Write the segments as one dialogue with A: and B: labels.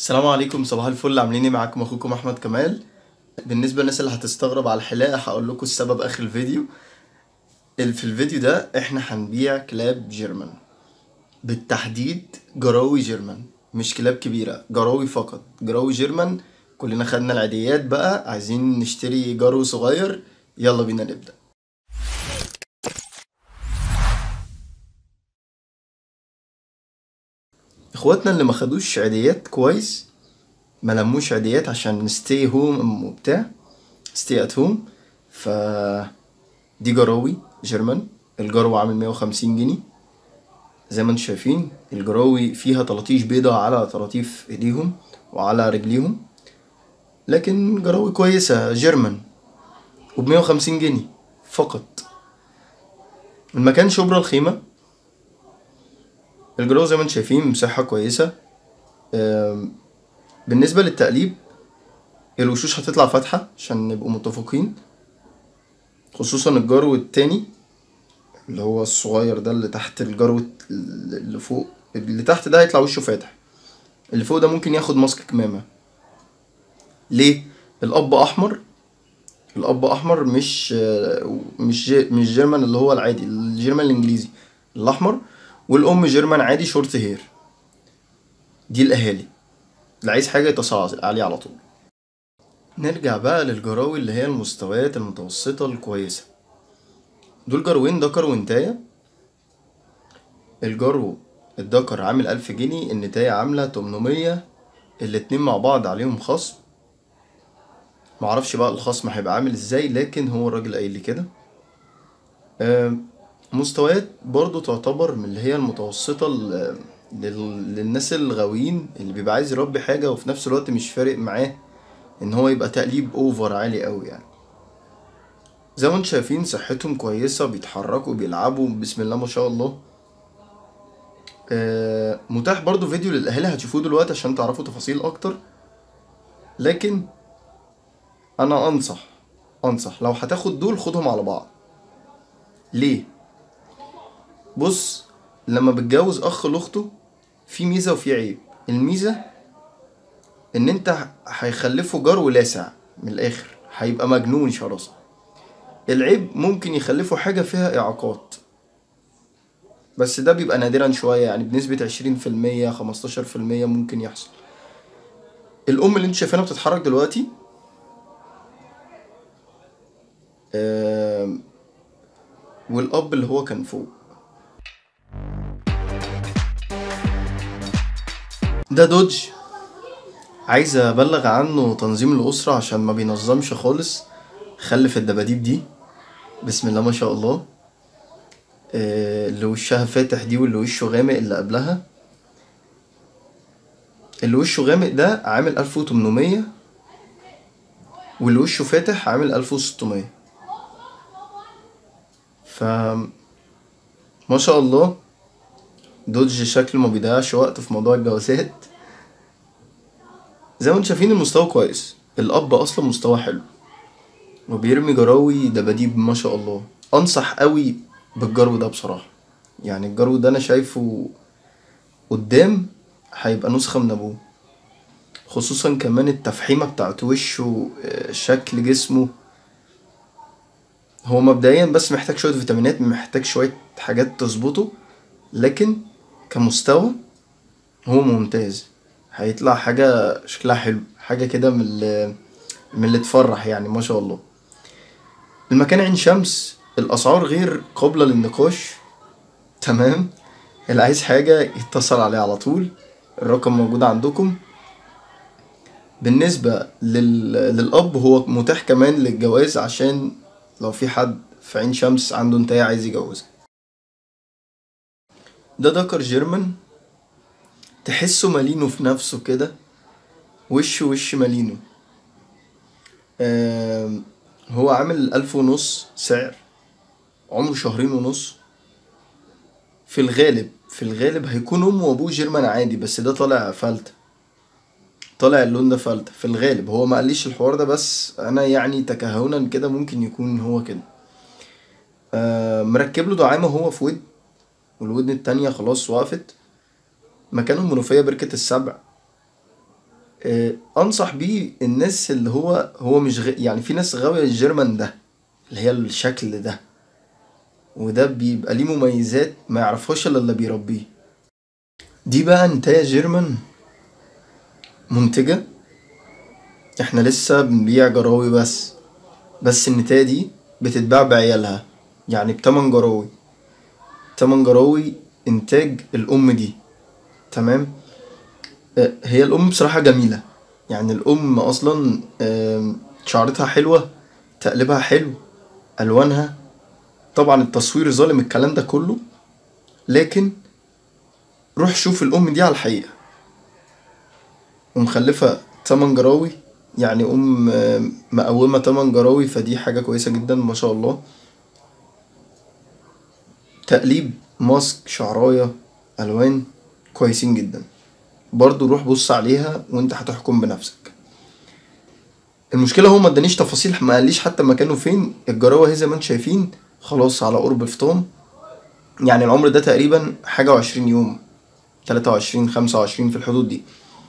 A: السلام عليكم صباح الفل عاملين ايه معاكم اخوكم احمد كمال بالنسبه للناس اللي هتستغرب على الحلاقه هقول لكم السبب اخر الفيديو ال- في الفيديو ده احنا هنبيع كلاب جيرمان بالتحديد جراوي جيرمان مش كلاب كبيره جراوي فقط جراوي جيرمان كلنا خدنا العيديات بقى عايزين نشتري جرو صغير يلا بينا نبدا اخواتنا اللي ما خدوش عيديات كويس ما لموش عيديات عشان ستي هوم وبتاع ستي ات هوم ف دي جراوي جيرمان الجرو عامل 150 جنيه زي ما انتم شايفين الجراوي فيها طراطيش بيضة على طراطيف ايديهم وعلى رجليهم لكن جراوي كويسة جيرمان وب 150 جنيه فقط المكان شبرا الخيمة الجرو زي ما انتم شايفين مساحة كويسة أم، بالنسبة للتقليب الوشوش هتطلع فاتحة عشان نبقوا متفقين خصوصا الجرو التاني اللي هو الصغير ده اللي تحت الجرو اللي فوق اللي تحت ده هيطلع وشه فاتح اللي فوق ده ممكن ياخد ماسك كمامة ليه؟ الأب أحمر الأب أحمر مش مش جي- مش جيرمان اللي هو العادي الجيرمان الإنجليزي الأحمر والأم جيرمان عادي شورت هير دي الأهالي اللي عايز حاجة يتصاعد عليه على طول نرجع بقى للجراوي اللي هي المستويات المتوسطة الكويسة دول جروين دكر وانتاية الجرو الدكر عامل ألف جنيه النتاية عاملة تمنمية الاتنين مع بعض عليهم خصم معرفش بقى الخصم هيبقى عامل ازاي لكن هو الراجل قايل لي كده آم، مستويات برضو تعتبر من اللي هي المتوسطة ل- لل- للناس الغاويين اللي بيبقى عايز يربي حاجة وفي نفس الوقت مش فارق معاه ان هو يبقى تقليب اوفر عالي قوي يعني زي ما انتم شايفين صحتهم كويسة بيتحركوا بيلعبوا بسم الله ما شاء الله آه، متاح برضو فيديو للأهالي هتشوفوه دلوقتي عشان تعرفوا تفاصيل أكتر لكن أنا أنصح أنصح لو هتاخد دول خدهم على بعض ليه؟ بص لما بتجوز أخ لأخته في ميزة وفي عيب الميزة إن أنت هيخلفه جرو لاسع من الآخر هيبقى مجنون شراسة العيب ممكن يخلفوا حاجة فيها إعاقات بس ده بيبقى نادرا شوية يعني بنسبة عشرين في المية خمستاشر في المية ممكن يحصل الأم اللي انت شايفينها بتتحرك دلوقتي آم، والأب اللي هو كان فوق ده دوج عايز أبلغ عنه تنظيم الأسرة عشان ما بينظمش خالص خلف الدباديب دي بسم الله ما شاء الله آه، اللي وشها فاتح دي واللي وشه غامق اللي قبلها اللي وشه غامق ده عامل ألف وتمنمية واللي وشه فاتح عامل ألف وستمية ف ما شاء الله دوج شكله ما بيضيعش وقت في موضوع الجوازات زي ما انتم شايفين المستوى كويس الأب أصلا مستوى حلو وبيرمي جراوي دباديب ما شاء الله انصح قوي بالجرو ده بصراحه يعني الجرو ده انا شايفه قدام هيبقى نسخه من ابوه خصوصا كمان التفحيمه بتاعت وشه آه، شكل جسمه هو مبدئيا بس محتاج شويه فيتامينات محتاج شويه حاجات تظبطه لكن كمستوى هو ممتاز هيطلع حاجه شكلها حلو حاجه كده من اللي من اللي تفرح يعني ما شاء الله المكان عين شمس الأسعار غير قابلة للنقاش تمام اللي عايز حاجة يتصل عليه على طول الرقم موجود عندكم بالنسبة لل... للأب هو متاح كمان للجواز عشان لو في حد في عين شمس عنده انتهاء عايز يجوزها ده دكر جيرمان تحسه مالينو في نفسه كده وشه وش مالينو آم، هو عامل ألف ونص سعر عمره شهرين ونص في الغالب في الغالب هيكون أمه وأبوه جيرمان عادي بس ده طالع فلتة طالع اللون ده فلتة في الغالب هو ما قاليش الحوار ده بس أنا يعني تكهنا كده ممكن يكون هو كده آه مركب له دعامة هو في ود والودن التانية خلاص وقفت مكانهم منوفية بركة السبع آه، انصح بيه الناس اللي هو هو مش غ... يعني في ناس غاوية الجيرمان ده اللي هي الشكل ده وده بيبقى ليه مميزات ما يعرفهاش الا اللي بيربيه دي بقى نتاية جيرمان منتجة احنا لسه بنبيع جراوي بس بس النتاية دي بتتباع بعيالها يعني بتمن جراوي تمن جراوي انتاج الام دي تمام آه، هي الام بصراحة جميلة يعني الام اصلا آم، شعرتها حلوة تقلبها حلو الوانها طبعا التصوير ظالم الكلام ده كله لكن روح شوف الام دي على الحقيقة ومخلفة تمن جراوي يعني ام آم، مقومة تمن جراوي فدي حاجة كويسة جدا ما شاء الله تقليب ماسك شعراية الوان كويسين جدا برضو روح بص عليها وانت هتحكم بنفسك المشكله هو ما ادانيش تفاصيل ما قاليش حتى مكانه فين الجراوه اهي زي ما انتم شايفين خلاص على قرب فطام يعني العمر ده تقريبا حاجه وعشرين يوم تلاتة وعشرين خمسة وعشرين في الحدود دي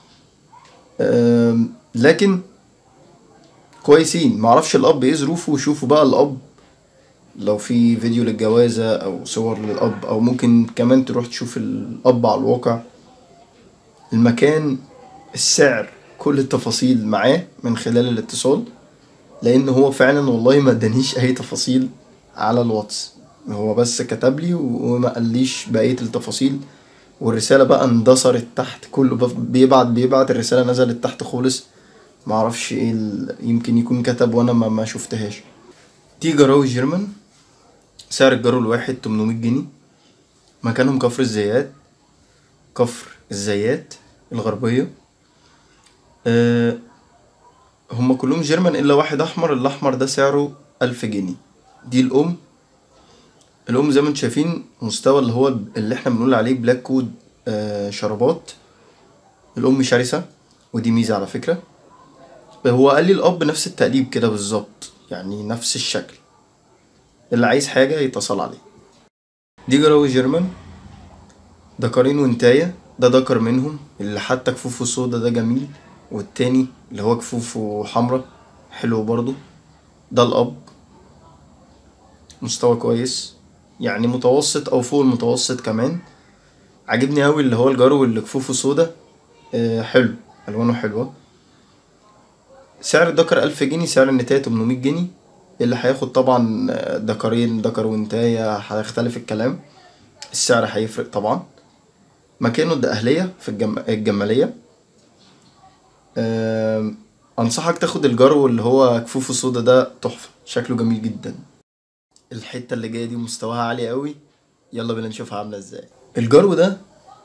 A: أم، لكن كويسين معرفش الاب ايه ظروفه وشوفوا بقى الاب لو في فيديو للجوازة او صور للاب او ممكن كمان تروح تشوف الاب على الواقع المكان السعر كل التفاصيل معاه من خلال الاتصال لان هو فعلا والله ما ادانيش اي تفاصيل على الواتس هو بس كتب لي وما قاليش بقيه التفاصيل والرساله بقى اندثرت تحت كله بف- بيبعت بيبعت الرساله نزلت تحت خالص معرفش ايه ال- يمكن يكون كتب وانا ما, ما شفتهاش دي جراوي جيرمان سعر الجرو الواحد 800 جنيه مكانهم كفر الزيات كفر الزيات الغربية أه هم كلهم جيرمان إلا واحد أحمر الأحمر ده سعره ألف جنيه دي الأم الأم زي ما انتم شايفين مستوى اللي هو اللي احنا بنقول عليه بلاك كود أه شرابات الأم شرسة ودي ميزة على فكرة هو قال لي الأب نفس التقليب كده بالظبط يعني نفس الشكل اللي عايز حاجة يتصل عليه دي جراوي جيرمان دكرين وانتاية ده دكر منهم اللي حتى كفوفه سودا ده جميل والتاني اللي هو كفوفه حمرا حلو برضو ده الأب مستوى كويس يعني متوسط أو فوق المتوسط كمان عاجبني أوي اللي هو الجرو اللي كفوفه سودا آه، حلو ألوانه حلوة سعر الدكر ألف جنيه سعر النتاية 800 جنيه اللي هياخد طبعا آه، دكرين دكر وانتاية هيختلف الكلام السعر هيفرق طبعا مكانه الدقهلية في الجم... الجمالية آم، أنصحك تاخد الجرو اللي هو كفوفه سودا ده تحفة شكله جميل جدا الحتة اللي جاية دي مستواها عالي قوي يلا بينا نشوفها عاملة ازاي الجرو ده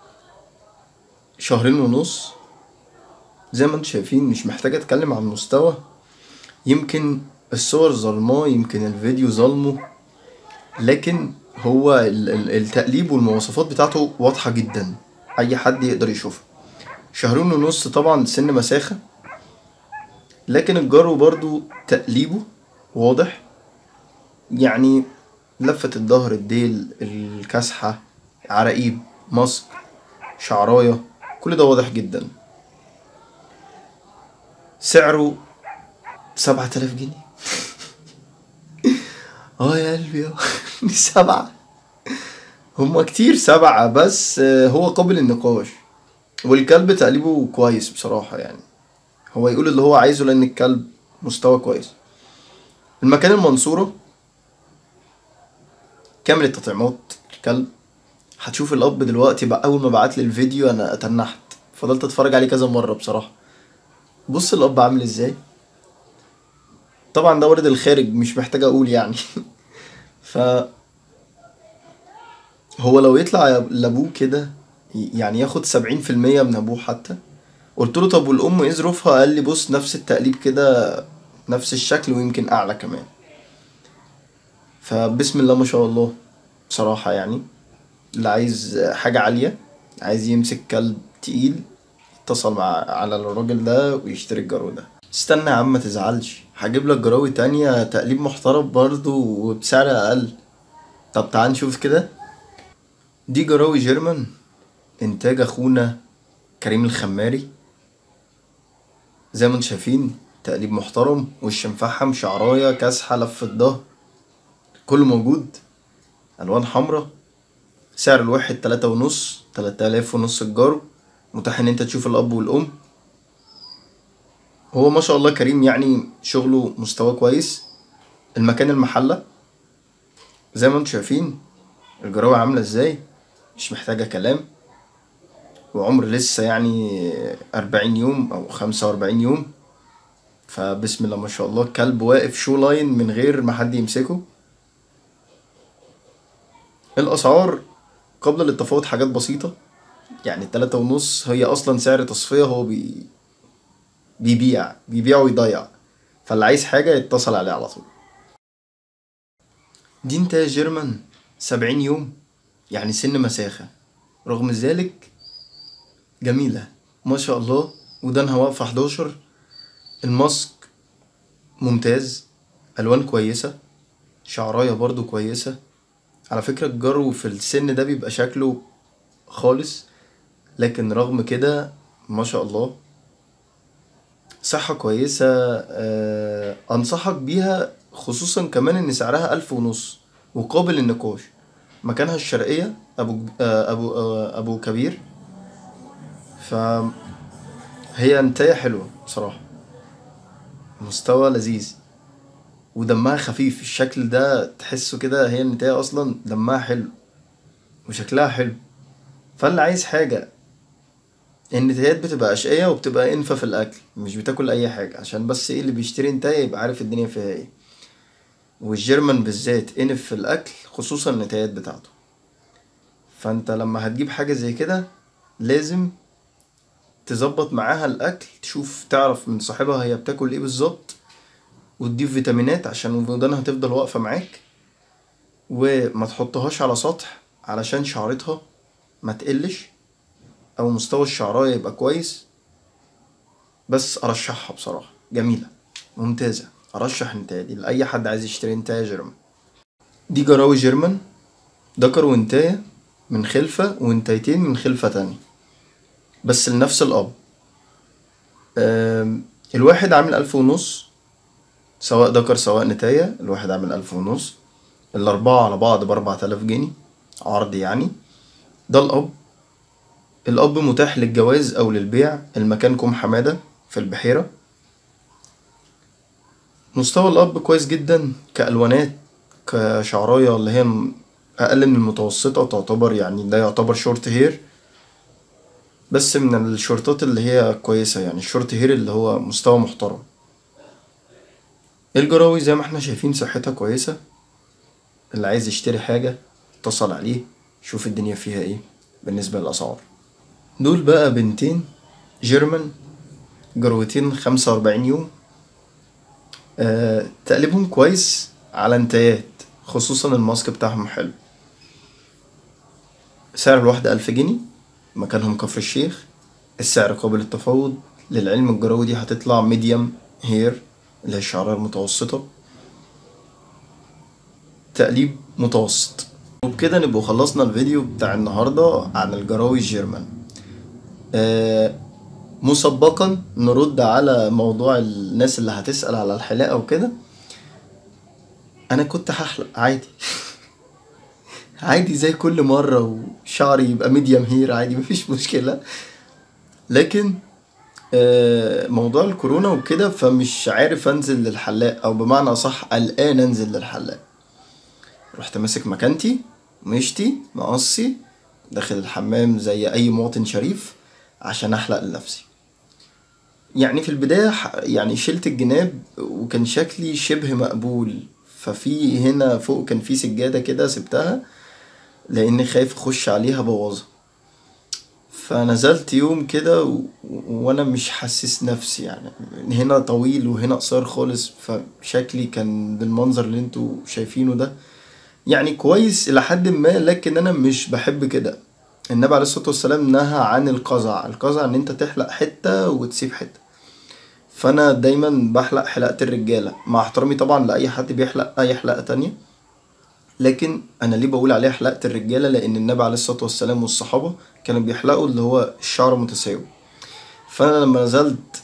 A: شهرين ونص زي ما انتم شايفين مش محتاج اتكلم عن المستوى يمكن الصور ظلماه يمكن الفيديو ظلمه لكن هو ال- ال- التقليب والمواصفات بتاعته واضحة جدا أي حد يقدر يشوفها شهرين ونص طبعا سن مساخة لكن الجرو برضو تقليبه واضح يعني لفة الظهر الديل الكسحة عراقيب ماسك شعراية كل ده واضح جدا سعره سبعة آلاف جنيه اه يا قلبي اه دي سبعة هما كتير سبعة بس آه، هو قابل للنقاش والكلب تقليبه كويس بصراحة يعني هو يقول اللي هو عايزه لأن الكلب مستوى كويس المكان المنصورة كامل التطعيمات الكلب هتشوف الأب دلوقتي بقى أول ما بعت لي الفيديو أنا تنحت فضلت أتفرج عليه كذا مرة بصراحة بص الأب عامل إزاي طبعا ده ولد الخارج مش محتاج أقول يعني ف هو لو يطلع لابوه كده يعني ياخد سبعين في المية من ابوه حتى قلت له طب والام ايه ظروفها قال لي بص نفس التقليب كده نفس الشكل ويمكن اعلى كمان فبسم الله ما شاء الله بصراحة يعني اللي عايز حاجة عالية عايز يمسك كلب تقيل يتصل مع على الراجل ده ويشتري الجرو ده استنى يا عم ما تزعلش هجيب لك جراوي تانية تقليب محترم برضو وبسعر اقل طب تعال نشوف كده دي جراوي جيرمان انتاج اخونا كريم الخماري زي ما انتم شايفين تقليب محترم وش مفحم شعرايه كاسحه لفه ظهر كله موجود الوان حمرا سعر الواحد تلاتة ونص تلاتة آلاف ونص الجارو متاح ان انت تشوف الاب والام هو ما شاء الله كريم يعني شغله مستواه كويس المكان المحلة زي ما انتم شايفين الجراوة عاملة ازاي مش محتاجة كلام وعمر لسه يعني أربعين يوم أو خمسة وأربعين يوم فبسم الله ما شاء الله كلب واقف شو لاين من غير ما حد يمسكه الأسعار قبل التفاوض حاجات بسيطة يعني التلاتة ونص هي أصلا سعر تصفية هو بي بيبيع بيبيع ويضيع فاللي عايز حاجة يتصل عليه على طول دي انتاج جيرمان سبعين يوم يعني سن مساخة رغم ذلك جميلة ما شاء الله ودانها واقفة حداشر الماسك ممتاز ألوان كويسة شعراية برضو كويسة على فكرة الجرو في السن ده بيبقى شكله خالص لكن رغم كده ما شاء الله صحة كويسة آه، أنصحك بيها خصوصا كمان إن سعرها ألف ونص وقابل للنقاش مكانها الشرقية أبو آه، أبو آه، أبو كبير فهي انتاية حلوة بصراحة مستوى لذيذ ودمها خفيف الشكل ده تحسه كده هي النتاية أصلا دمها حلو وشكلها حلو فاللي عايز حاجة النتايات بتبقى أشقية وبتبقى انفة في الأكل مش بتاكل أي حاجة عشان بس ايه اللي بيشتري نتاية يبقى عارف الدنيا فيها ايه والجيرمان بالذات انف في الأكل خصوصا النتايات بتاعته فانت لما هتجيب حاجة زي كده لازم تظبط معاها الأكل تشوف تعرف من صاحبها هي بتاكل ايه بالظبط وتضيف فيتامينات عشان ودانها تفضل واقفة معاك وما تحطهاش على سطح علشان شعرتها ما تقلش او مستوى الشعرايه يبقى كويس بس ارشحها بصراحه جميله ممتازه ارشح انتايه دي لاي حد عايز يشتري انتايه جيرمان دي جراوي جيرمان ذكر وانتايه من خلفه وانتايتين من خلفه تانية بس لنفس الاب آم، الواحد عامل ألف ونص سواء ذكر سواء نتاية الواحد عامل ألف ونص الأربعة على بعض بأربعة آلاف جنيه عرض يعني ده الأب الأب متاح للجواز أو للبيع المكان كوم حمادة في البحيرة مستوى الأب كويس جدا كألوانات كشعراية اللي هي م- أقل من المتوسطة تعتبر يعني ده يعتبر شورت هير بس من الشورتات اللي هي كويسة يعني الشورت هير اللي هو مستوى محترم الجراوي زي ما احنا شايفين صحتها كويسة اللي عايز يشتري حاجة اتصل عليه شوف الدنيا فيها ايه بالنسبة للأسعار دول بقى بنتين جيرمان جروتين خمسة وأربعين يوم آه تقليبهم كويس على انتايات خصوصا الماسك بتاعهم حلو سعر الواحدة ألف جنيه مكانهم كفر الشيخ السعر قابل للتفاوض للعلم الجراوي دي هتطلع ميديم هير اللي هي الشعرية المتوسطة تقليب متوسط وبكده نبقوا خلصنا الفيديو بتاع النهاردة عن الجراوي الجيرمان آه، مسبقا نرد على موضوع الناس اللي هتسأل على الحلاقة وكده أنا كنت هحلق عادي عادي زي كل مرة وشعري يبقى ميديم هير عادي مفيش مشكلة لكن آه، موضوع الكورونا وكده فمش عارف انزل للحلاق او بمعنى صح قلقان انزل للحلاق رحت ماسك مكانتي مشتي مقصي داخل الحمام زي اي مواطن شريف عشان احلق لنفسي يعني في البداية ح- يعني شلت الجناب وكان شكلي شبه مقبول ففي هنا فوق كان في سجادة كده سبتها لاني خايف اخش عليها بوظها فنزلت يوم كده و... وانا مش حاسس نفسي يعني هنا طويل وهنا قصير خالص فشكلي كان بالمنظر اللي انتوا شايفينه ده يعني كويس الى حد ما لكن انا مش بحب كده النبي عليه الصلاه والسلام نهى عن القزع القزع ان انت تحلق حته وتسيب حته فانا دايما بحلق حلقه الرجاله مع احترامي طبعا لاي حد بيحلق اي حلقه تانية لكن انا ليه بقول عليها حلقه الرجاله لان النبي عليه الصلاه والسلام والصحابه كانوا بيحلقوا اللي هو الشعر متساوي فانا لما نزلت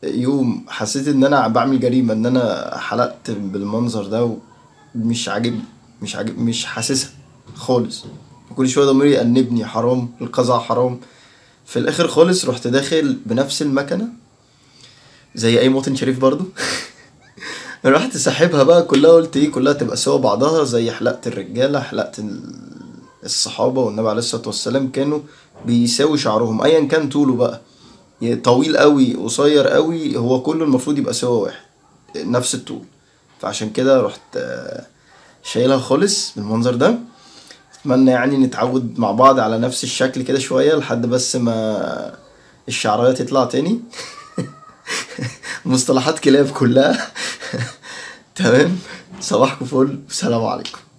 A: يوم حسيت ان انا بعمل جريمة ان انا حلقت بالمنظر ده ومش عاجبني مش عاجب مش حاسسها خالص وكل شوية ضميري يأنبني حرام القزع حرام في الاخر خالص رحت داخل بنفس المكنة زي اي مواطن شريف برضو رحت ساحبها بقى كلها قلت ايه كلها تبقى سوا بعضها زي حلقة الرجالة حلقة ال- الصحابة والنبي عليه الصلاة والسلام كانوا بيساوي شعرهم ايا كان طوله بقى يعني طويل قوي قصير قوي هو كله المفروض يبقى سوا واحد نفس الطول فعشان كده رحت آه، شايلها خالص بالمنظر ده اتمنى يعني نتعود مع بعض على نفس الشكل كده شوية لحد بس ما الشعرية تطلع تاني مصطلحات كلاب كلها تمام صباحكم فل والسلام عليكم